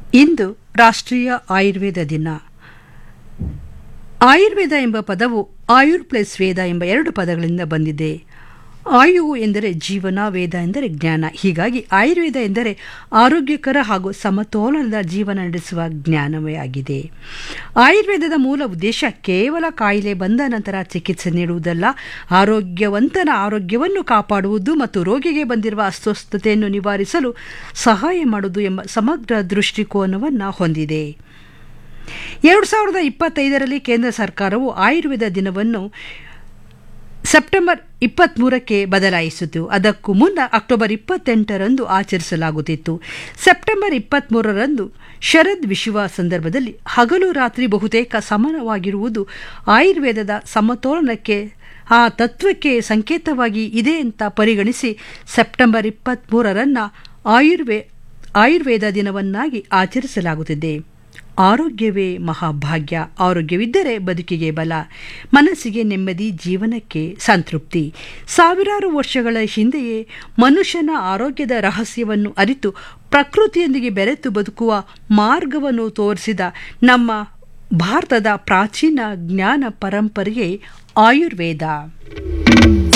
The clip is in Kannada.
ಇಂದು ರಾಷ್ಟ್ರೀಯ ಆಯುರ್ವೇದ ದಿನ ಆಯುರ್ವೇದ ಎಂಬ ಪದವು ಆಯುರ್ ಪ್ಲಸ್ ವೇದ ಎಂಬ ಎರಡು ಪದಗಳಿಂದ ಬಂದಿದೆ ಆಯು ಎಂದರೆ ಜೀವನ ವೇದ ಎಂದರೆ ಜ್ಞಾನ ಹೀಗಾಗಿ ಆಯುರ್ವೇದ ಎಂದರೆ ಆರೋಗ್ಯಕರ ಹಾಗೂ ಸಮತೋಲನದ ಜೀವನ ನಡೆಸುವ ಜ್ಞಾನವೇ ಆಗಿದೆ ಆಯುರ್ವೇದದ ಮೂಲ ಉದ್ದೇಶ ಕೇವಲ ಕಾಯಿಲೆ ಬಂದ ನಂತರ ಚಿಕಿತ್ಸೆ ನೀಡುವುದಲ್ಲ ಆರೋಗ್ಯವಂತನ ಆರೋಗ್ಯವನ್ನು ಕಾಪಾಡುವುದು ಮತ್ತು ರೋಗಿಗೆ ಬಂದಿರುವ ಅಸ್ವಸ್ಥತೆಯನ್ನು ನಿವಾರಿಸಲು ಸಹಾಯ ಮಾಡುವುದು ಎಂಬ ಸಮಗ್ರ ದೃಷ್ಟಿಕೋನವನ್ನು ಹೊಂದಿದೆ ಎರಡು ಸಾವಿರದ ಇಪ್ಪತ್ತೈದರಲ್ಲಿ ಕೇಂದ್ರ ಸರ್ಕಾರವು ಆಯುರ್ವೇದ ದಿನವನ್ನು ಸೆಪ್ಟೆಂಬರ್ ಇಪ್ಪತ್ತ್ಮೂರಕ್ಕೆ ಬದಲಾಯಿಸಿತು ಅದಕ್ಕೂ ಮುನ್ನ ಅಕ್ಟೋಬರ್ ಇಪ್ಪತ್ತೆಂಟರಂದು ಆಚರಿಸಲಾಗುತ್ತಿತ್ತು ಸೆಪ್ಟೆಂಬರ್ ಇಪ್ಪತ್ತ್ಮೂರರಂದು ಶರದ್ ವಿಶ್ವ ಸಂದರ್ಭದಲ್ಲಿ ಹಗಲು ರಾತ್ರಿ ಬಹುತೇಕ ಸಮಾನವಾಗಿರುವುದು ಆಯುರ್ವೇದದ ಸಮತೋಲನಕ್ಕೆ ಆ ತತ್ವಕ್ಕೆ ಸಂಕೇತವಾಗಿ ಇದೆ ಅಂತ ಪರಿಗಣಿಸಿ ಸೆಪ್ಟೆಂಬರ್ ಇಪ್ಪತ್ತ್ಮೂರರನ್ನು ಆಯುರ್ವೇ ಆಯುರ್ವೇದ ದಿನವನ್ನಾಗಿ ಆಚರಿಸಲಾಗುತ್ತಿದೆ ಆರೋಗ್ಯವೇ ಮಹಾಭಾಗ್ಯ ಆರೋಗ್ಯವಿದ್ದರೆ ಬದುಕಿಗೆ ಬಲ ಮನಸ್ಸಿಗೆ ನೆಮ್ಮದಿ ಜೀವನಕ್ಕೆ ಸಂತೃಪ್ತಿ ಸಾವಿರಾರು ವರ್ಷಗಳ ಹಿಂದೆಯೇ ಮನುಷ್ಯನ ಆರೋಗ್ಯದ ರಹಸ್ಯವನ್ನು ಅರಿತು ಪ್ರಕೃತಿಯೊಂದಿಗೆ ಬೆರೆತು ಬದುಕುವ ಮಾರ್ಗವನ್ನು ತೋರಿಸಿದ ನಮ್ಮ ಭಾರತದ ಪ್ರಾಚೀನ ಜ್ಞಾನ ಪರಂಪರೆಯೇ ಆಯುರ್ವೇದ